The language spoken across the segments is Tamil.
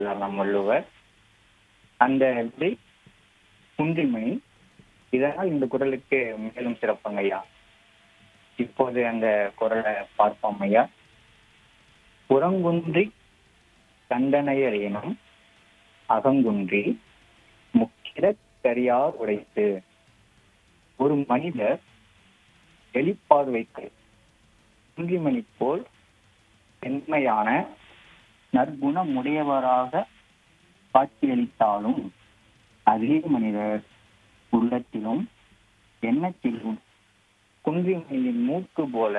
நம் வள்ளுவர் அந்த எப்படி குன்றிமணி இதனால் இந்த குரலுக்கு மேலும் சிறப்புங்க ஐயா இப்போது அந்த குரலை பார்ப்போம் ஐயா புறங்குன்றி கண்டனையர் எனும் அகங்குன்றி முக்கிர கரியார் உடைத்து ஒரு மனிதர் வெளிப்பார்வைக்கு குன்றிமணி போல் செம்மையான நற்குணமுடையவராக காட்சியளித்தாலும் அதே மனிதர் உள்ளத்திலும் எண்ணத்திலும் குன்றிமணியின் மூக்கு போல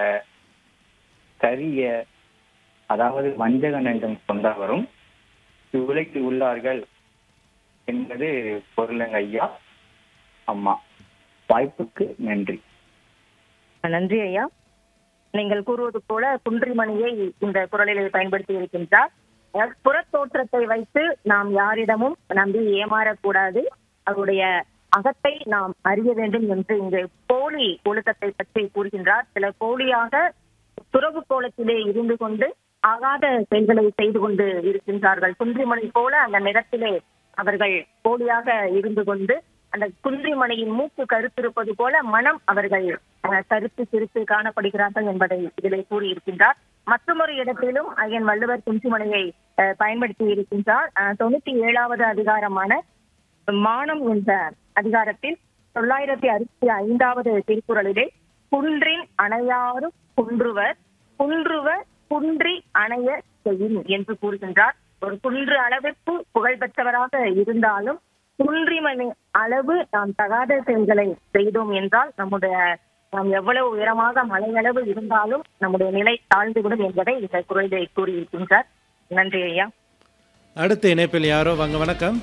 கரிய அதாவது வஞ்சகன் என்றும் கொண்டவரும் இவ்வுலகில் உள்ளார்கள் என்பது பொருளுங்க ஐயா அம்மா வாய்ப்புக்கு நன்றி நன்றி ஐயா நீங்கள் கூறுவது போல குன்றிமணியை இந்த குரலிலே பயன்படுத்தி இருக்கின்றார் அதாவது புறத்தோற்றத்தை வைத்து நாம் யாரிடமும் நம்பி ஏமாறக்கூடாது அவருடைய அகத்தை நாம் அறிய வேண்டும் என்று இங்கு போலி ஒழுக்கத்தை பற்றி கூறுகின்றார் சில போலியாக துறவு கோலத்திலே இருந்து கொண்டு ஆகாத செயல்களை செய்து கொண்டு இருக்கின்றார்கள் குன்றிமணி போல அந்த நிறத்திலே அவர்கள் போலியாக இருந்து கொண்டு அந்த குன்றிமணியின் மூக்கு கருத்திருப்பது போல மனம் அவர்கள் அஹ், கருத்து சிரித்து காணப்படுகிறார்கள் என்பதை இதிலே கூறியிருக்கின்றார் மற்றொரு இடத்திலும் ஐயன் வள்ளுவர் குன்றிமணியை அஹ், பயன்படுத்தி இருக்கின்றார் அஹ், தொண்ணூத்தி ஏழாவது அதிகாரமான மானம் என்ற அதிகாரத்தில் தொள்ளாயிரத்தி அறுபத்தி ஐந்தாவது திருக்குறளிலே குன்றின் அணையாறு குன்றுவர் குன்றுவர் குன்றி அணைய செய்யும் என்று கூறுகின்றார் ஒரு குன்று அளவிற்கு புகழ்பெற்றவராக இருந்தாலும் குன்றிமணி அளவு நாம் தகாத செயல்களை செய்தோம் என்றால் நம்முடைய நாம் எவ்வளவு உயரமாக மலையளவு இருந்தாலும் நம்முடைய நிலை தாழ்ந்துவிடும் என்பதை இந்த குரலிலே கூறியிருக்கின்றார் நன்றி ஐயா அடுத்த இணைப்பில் யாரோ வாங்க வணக்கம்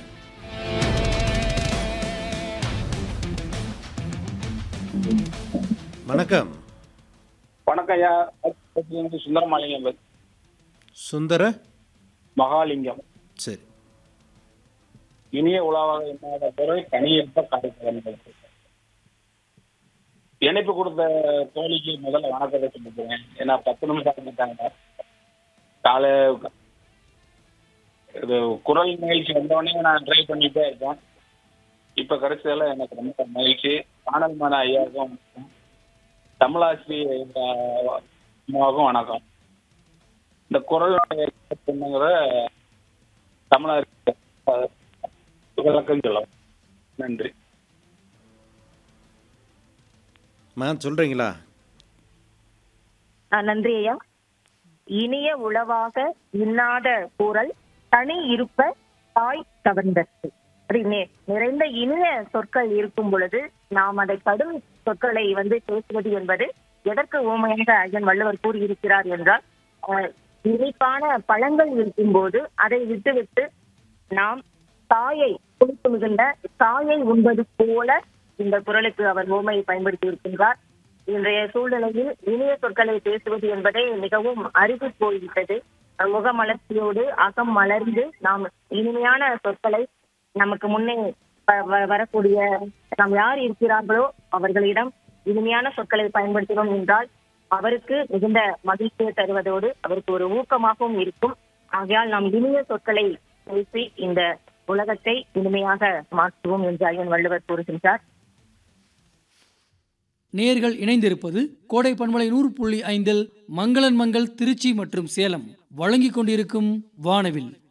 வணக்கம் வணக்கம் ஐயா சுந்தரமாலிங்கம் பேசு- சுந்தர மகாலிங்கம் சரி இனிய உலாவாக இன்னாத பொருள் கனியிருப்ப காய்ச்சல் இணைப்பு கொடுத்த தோழிக்கு முதல்ல வணக்கத்தை சொல்லிக்கிறேன் ஏன்னா பத்து நிமிஷம் ஆகிட்டாங்க காலை இது குரல் நிகழ்ச்சி வந்தோடனே நான் ட்ரை பண்ணிட்டே இருக்கேன் இப்ப கிடைச்சதுல எனக்கு ரொம்ப மகிழ்ச்சி காணல் மன ஐயாவுக்கும் வணக்கம். தமிழாசி அம்மாவுக்கும் வணக்கம் இந்த குரல் என்னங்கிற தமிழாசி விளக்கம் சொல்லலாம் நன்றி மா சொல்றீங்களா ஆ, நன்றி ஐயா இனிய உளவாக இன்னாத கூறல் தனி இருப்ப தாய் கவர்ந்தது அப்படி நி- நிறைந்த இனிய சொற்கள் இருக்கும் பொழுது நாம் அதை கடும் சொற்களை வந்து பேசுவது என்பது எதற்கு ஊமையாக ஐயன் வள்ளுவர் கூறியிருக்கிறார் என்றால் அஹ், இனிப்பான பழங்கள் இருக்கும்போது அதை விட்டுவிட்டு நாம் தாயை புளிப்பு மிகுந்த தாயை உண்பது போல இந்த குரலுக்கு அவர் ஓமையை பயன்படுத்தி இருக்கின்றார் இன்றைய சூழ்நிலையில் இனிய சொற்களை பேசுவது என்பதே மிகவும் அருகி போய்விட்டது முகமலர்ச்சியோடு அகம் மலர்ந்து நாம் இனிமையான சொற்களை நமக்கு முன்னே வ- வ- வரக்கூடிய நாம் யார் இருக்கிறார்களோ அவர்களிடம் இனிமையான சொற்களை பயன்படுத்தினோம் என்றால் அவருக்கு மிகுந்த மகிழ்ச்சியை தருவதோடு அவருக்கு ஒரு ஊக்கமாகவும் இருக்கும் ஆகையால் நாம் இனிய சொற்களை பேசி இந்த உலகத்தை இனிமையாக மாற்றுவோம் என்று ஐயன் வள்ளுவர் கூறுகின்றார் நேர்கள் இணைந்திருப்பது கோடை பண்பலை நூறு புள்ளி ஐந்தில் மங்களன் மங்கள் திருச்சி மற்றும் சேலம் வழங்கிக் கொண்டிருக்கும் வானவில்